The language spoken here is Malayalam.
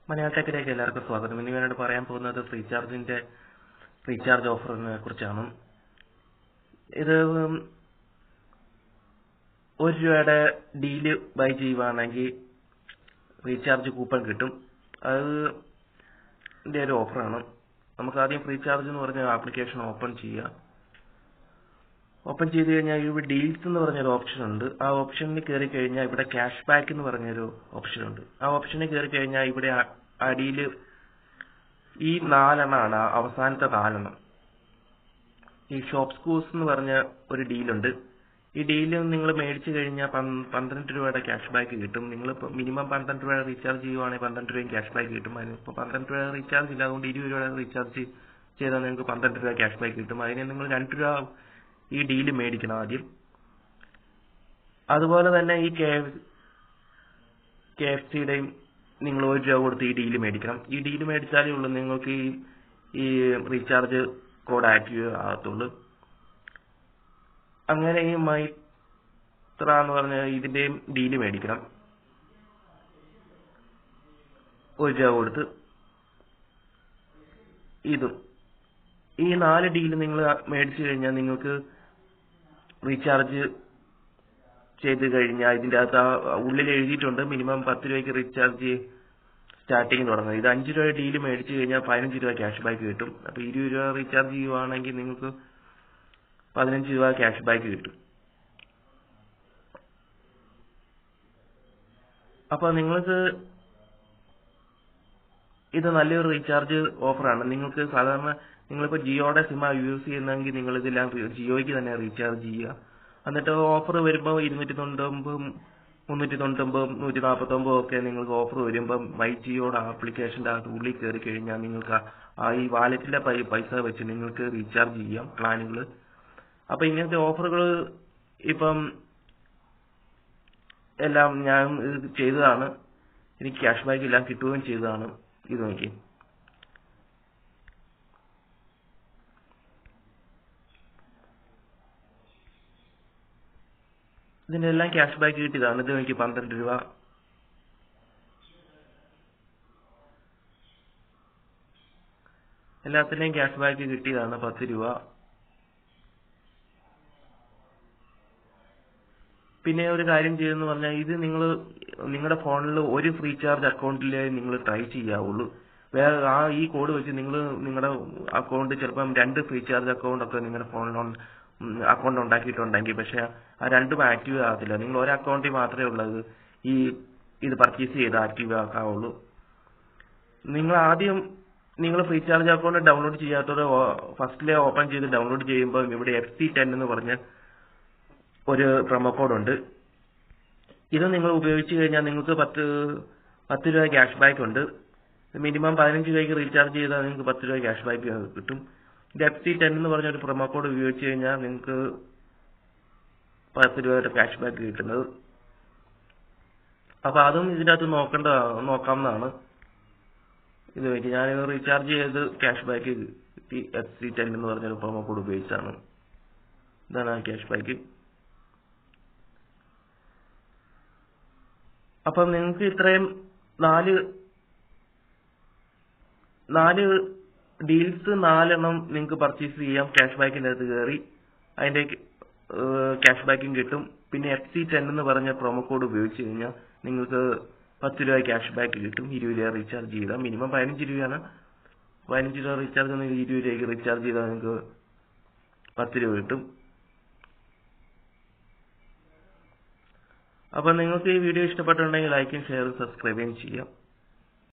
മലയാള ടെക്കിലേക്ക് എല്ലാവർക്കും സ്വാഗതം ഇന്ന് ഞാനിവിടെ പറയാൻ പോകുന്നത് ഫ്രീചാർജിന്റെ റീചാർജ് ഓഫറിനെ കുറിച്ചാണ് ഇത് ഒരു രൂപയുടെ ഡീല് ബൈ ചെയ്യുവാണെങ്കിൽ റീചാർജ് കൂപ്പൺ കിട്ടും അത് ഇതിന്റെ ഒരു ഓഫറാണ് നമുക്ക് ആദ്യം ഫ്രീചാർജ് എന്ന് പറഞ്ഞ ആപ്ലിക്കേഷൻ ഓപ്പൺ ചെയ്യാം ഓപ്പൺ ചെയ്ത് കഴിഞ്ഞാൽ ഇവിടെ ഡീൽസ് എന്ന് പറഞ്ഞൊരു ഓപ്ഷൻ ഉണ്ട് ആ ഓപ്ഷനിൽ കയറി കഴിഞ്ഞാൽ ഇവിടെ ക്യാഷ് ബാക്ക് എന്ന് പറഞ്ഞൊരു ഓപ്ഷൻ ഉണ്ട് ആ ഓപ്ഷനിൽ കയറി കഴിഞ്ഞാൽ ഇവിടെ അ- അടിയിൽ ഈ നാലെണ്ണമാണ് ആ അവസാനത്തെ നാലെണ്ണം ഈ ഷോപ്പ് സ്കൂസ് എന്ന് പറഞ്ഞ ഒരു ഡീലുണ്ട് ഈ ഡീല് നിങ്ങൾ മേടിച്ചു കഴിഞ്ഞാൽ പന്ത്രണ്ട് രൂപയുടെ ക്യാഷ് ബാക്ക് കിട്ടും നിങ്ങൾ മിനിമം പന്ത്രണ്ട് രൂപ റീചാർജ് ചെയ്യുവാണെങ്കിൽ പന്ത്രണ്ട് രൂപയും ക്യാഷ് ബാക്ക് കിട്ടും അതിന് ഇപ്പോൾ പന്ത്രണ്ട് രൂപ റീചാർജ് ഇല്ല അതുകൊണ്ട് ഇരുപത് രൂപ റീചാർജ് ചെയ്താൽ നിങ്ങൾക്ക് പന്ത്രണ്ട് രൂപ ക്യാഷ് ബാക്ക് കിട്ടും അതിന് നിങ്ങൾ രണ്ട് രൂപ ഈ ഡീല് മേടിക്കണം ആദ്യം അതുപോലെ തന്നെ ഈ കെ കെ എഫ് സിയുടെയും നിങ്ങൾ ഒരു രൂപ കൊടുത്ത് ഈ ഡീല് മേടിക്കണം ഈ ഡീല് മേടിച്ചാലേ ഉള്ളൂ നിങ്ങൾക്ക് ഈ ഈ റീചാർജ് കോഡ് ആക്റ്റീവ് ആകത്തുള്ളൂ അങ്ങനെ ഈ മൈത്ര എന്ന് പറഞ്ഞ ഇതിന്റെയും ഡീല് മേടിക്കണം ഒരു രൂപ കൊടുത്ത് ഇതും ഈ നാല് ഡീല് നിങ്ങൾ മേടിച്ചു കഴിഞ്ഞാൽ നിങ്ങൾക്ക് റീചാർജ് ചെയ്ത് കഴിഞ്ഞാൽ ഇതിന്റെ അകത്ത് ആ ഉള്ളിൽ എഴുതിയിട്ടുണ്ട് മിനിമം പത്ത് രൂപയ്ക്ക് റീചാർജ് സ്റ്റാർട്ടിങ് തുടങ്ങുന്നത് ഇത് അഞ്ച് രൂപ ഡീല് മേടിച്ചു കഴിഞ്ഞാൽ പതിനഞ്ച് രൂപ ക്യാഷ് ബാക്ക് കിട്ടും അപ്പൊ ഇരുപത് രൂപ റീചാർജ് ചെയ്യുവാണെങ്കിൽ നിങ്ങൾക്ക് പതിനഞ്ച് രൂപ ക്യാഷ് ബാക്ക് കിട്ടും അപ്പൊ നിങ്ങൾക്ക് ഇത് നല്ലൊരു റീചാർജ് ഓഫറാണ് നിങ്ങൾക്ക് സാധാരണ നിങ്ങളിപ്പോ ജിയോയുടെ സിം യൂസ് ചെയ്യുന്നെങ്കിൽ നിങ്ങൾ ഇതെല്ലാം റി- ജിയോയ്ക്ക് തന്നെ റീചാർജ് ചെയ്യുക എന്നിട്ട് ഓഫർ വരുമ്പോൾ ഇരുന്നൂറ്റി തൊണ്ണൂറ്റൊമ്പതും മുന്നൂറ്റി തൊണ്ണൂറ്റൊമ്പതും നൂറ്റി നാൽപ്പത്തൊമ്പതും ഒക്കെ നിങ്ങൾക്ക് ഓഫർ വരുമ്പം മൈ ജിയോയുടെ ആപ്ലിക്കേഷന്റെ അകത്ത് ഉള്ളിൽ കയറി കഴിഞ്ഞാൽ നിങ്ങൾക്ക് ആ- ആ ഈ വാലറ്റിലെ പൈ- പൈസ വെച്ച് നിങ്ങൾക്ക് റീചാർജ് ചെയ്യാം പ്ലാനുകൾ അപ്പൊ ഇങ്ങനത്തെ ഓഫറുകൾ ഇപ്പം എല്ലാം ഞാൻ ഇത് ചെയ്തതാണ് എനിക്ക് ക്യാഷ് ബാക്ക് എല്ലാം കിട്ടുകയും ചെയ്തതാണ് ഇത് നോക്കി ഇതിന്റെ എല്ലാം ക്യാഷ് ബാക്ക് കിട്ടിയതാണ് ഇത് എനിക്ക് പന്ത്രണ്ട് രൂപ എല്ലാത്തിന്റെയും ക്യാഷ് ബാക്ക് കിട്ടിയതാണ് പത്ത് രൂപ പിന്നെ ഒരു കാര്യം ചെയ്യുന്ന പറഞ്ഞാൽ ഇത് നിങ്ങൾ നിങ്ങളുടെ ഫോണിൽ ഒരു ഫ്രീ ചാർജ് അക്കൗണ്ടിലേ നിങ്ങൾ ട്രൈ ചെയ്യാവുള്ളൂ വേറെ ആ ഈ കോഡ് വെച്ച് നിങ്ങൾ നിങ്ങളുടെ അക്കൗണ്ട് ചിലപ്പം രണ്ട് ഫ്രീ ചാർജ് അക്കൗണ്ട് ഒക്കെ നിങ്ങളുടെ ഫോണിൽ അക്കൗണ്ട് ഉണ്ടാക്കിയിട്ടുണ്ടെങ്കിൽ പക്ഷെ ആ രണ്ടും ആക്റ്റീവ് ആകത്തില്ല നിങ്ങൾ ഒരു അക്കൗണ്ടിൽ മാത്രമേ ഉള്ളത് ഈ ഇത് പർച്ചേസ് ചെയ്ത് ആക്റ്റീവ് ആക്കാവുള്ളൂ നിങ്ങൾ ആദ്യം നിങ്ങൾ ഫ്രീ ചാർജ് അക്കൗണ്ട് ഡൗൺലോഡ് ചെയ്യാത്തവർ ഫസ്റ്റിലെ ഓപ്പൺ ചെയ്ത് ഡൗൺലോഡ് ചെയ്യുമ്പോൾ ഇവിടെ എഫ് സി ടെൻ എന്ന് പറഞ്ഞ് ഒരു പ്രൊമോ കോഡ് ഉണ്ട് ഇത് നിങ്ങൾ ഉപയോഗിച്ച് കഴിഞ്ഞാൽ നിങ്ങൾക്ക് പത്ത് പത്ത് രൂപ ക്യാഷ് ബാക്ക് ഉണ്ട് മിനിമം പതിനഞ്ച് രൂപയ്ക്ക് റീചാർജ് ചെയ്താൽ നിങ്ങൾക്ക് പത്ത് രൂപ ക്യാഷ് ബാക്ക് കിട്ടും ഇത് എഫ് സി ടെൻ എന്ന് പറഞ്ഞ ഒരു പ്രൊമോ കോഡ് ഉപയോഗിച്ച് കഴിഞ്ഞാൽ നിങ്ങൾക്ക് പത്ത് രൂപയുടെ ക്യാഷ് ബാക്ക് കിട്ടുന്നത് അപ്പൊ അതും ഇതിനകത്ത് നോക്കേണ്ട നോക്കാവുന്നതാണ് ഇത് വെച്ച് ഞാൻ റീചാർജ് ചെയ്ത് ക്യാഷ് ബാക്ക് കിട്ടി എഫ് സി ടെൻ എന്ന് പറഞ്ഞൊരു പ്രൊമോ കോഡ് ഉപയോഗിച്ചാണ് ഇതാണ് ആ ക്യാഷ് ബാക്ക് അപ്പം നിങ്ങൾക്ക് ഇത്രയും നാല് നാല് ഡീൽസ് നാലെണ്ണം നിങ്ങൾക്ക് പർച്ചേസ് ചെയ്യാം ക്യാഷ് ബാക്കിന്റെ അകത്ത് കയറി അതിന്റെ ക്യാഷ് ബാക്കും കിട്ടും പിന്നെ എഫ് സി ടെൻ എന്ന് പറഞ്ഞ പ്രൊമോ കോഡ് ഉപയോഗിച്ച് കഴിഞ്ഞാൽ നിങ്ങൾക്ക് പത്ത് രൂപ ക്യാഷ് ബാക്ക് കിട്ടും ഇരുപത് രൂപ റീചാർജ് ചെയ്താൽ മിനിമം പതിനഞ്ച് രൂപയാണ് പതിനഞ്ച് രൂപ റീചാർജ് ചെയ്താൽ ഇരുപത് രൂപയ്ക്ക് റീചാർജ് ചെയ്താൽ നിങ്ങൾക്ക് പത്ത് രൂപ കിട്ടും അപ്പൊ നിങ്ങൾക്ക് ഈ വീഡിയോ ഇഷ്ടപ്പെട്ടിട്ടുണ്ടെങ്കിൽ ലൈക്കും ഷെയറും സബ്സ്ക്രൈബും ചെയ്യാം